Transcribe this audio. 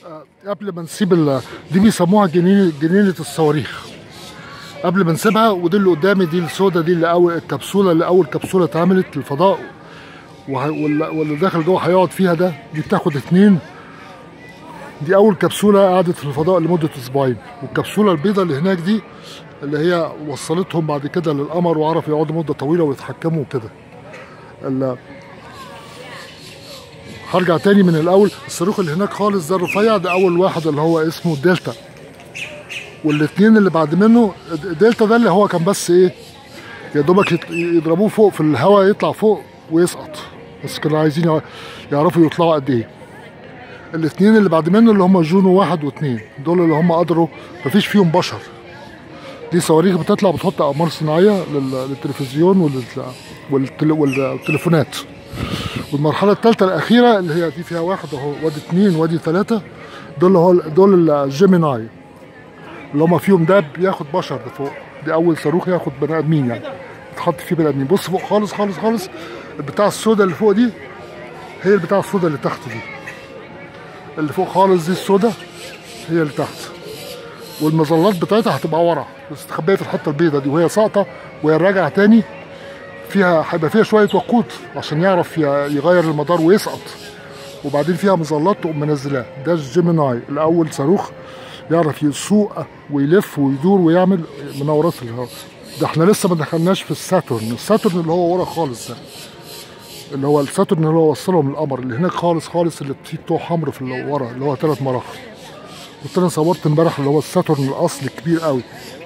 آه، قبل ما نسيب ال... دي بيسموها جنينه جنينه الصواريخ قبل ما نسيبها ودي اللي قدامي دي السودا دي اللي اول الكبسوله اللي اول كبسوله اتعملت للفضاء وه... واللي واللي داخل جوه هيقعد فيها ده دي بتاخد اتنين دي اول كبسوله قعدت في الفضاء لمده اسبوعين والكبسوله البيضاء اللي هناك دي اللي هي وصلتهم بعد كده للقمر وعرفوا يقعدوا مده طويله ويتحكموا وكده ال- هرجع تاني من الاول الصاروخ اللي هناك خالص ده الرفيع ده اول واحد اللي هو اسمه دلتا والاثنين اللي بعد منه دلتا ده اللي هو كان بس ايه يا دوبك يط- يضربوه فوق في الهواء يطلع فوق ويسقط بس كانوا عايزين يع- يعرفوا يطلعوا قد ايه الاثنين اللي بعد منه اللي هم جونو واحد واثنين دول اللي هم قدروا مفيش فيهم بشر دي صواريخ بتطلع بتحط اقمار صناعيه لل- للتلفزيون ولل- والتل- والتليفونات والمرحله الثالثه الاخيره اللي هي دي فيها واحد اهو وادي اثنين وادي ثلاثه دول هو دول الجيميناي اللي هم فيهم ده بياخد بشر لفوق دي اول صاروخ ياخد بني ادمين يعني يتحط فيه بني ادمين بص فوق خالص خالص خالص البتاع السوداء اللي فوق دي هي البتاع السوداء اللي تحت دي اللي فوق خالص دي السوداء هي اللي تحت والمظلات بتاعتها هتبقى ورا مستخبيه في الحته البيضاء دي وهي ساقطه وهي راجعه تاني فيها هيبقى فيها شويه وقود عشان يعرف ي- يغير المدار ويسقط وبعدين فيها مظلات تقوم منزلاه ده الجيميناي الاول صاروخ يعرف يسوق ويلف ويدور ويعمل مناورات في الهواء ده احنا لسه ما دخلناش في الساتورن الساتورن اللي هو ورا خالص ده اللي هو الساتورن اللي هو وصلهم للقمر اللي هناك خالص خالص اللي فيه بتوع حمر في اللي ورا اللي هو ثلاث مراحل كنت انا صورت امبارح اللي هو الساتورن الاصلي الكبير قوي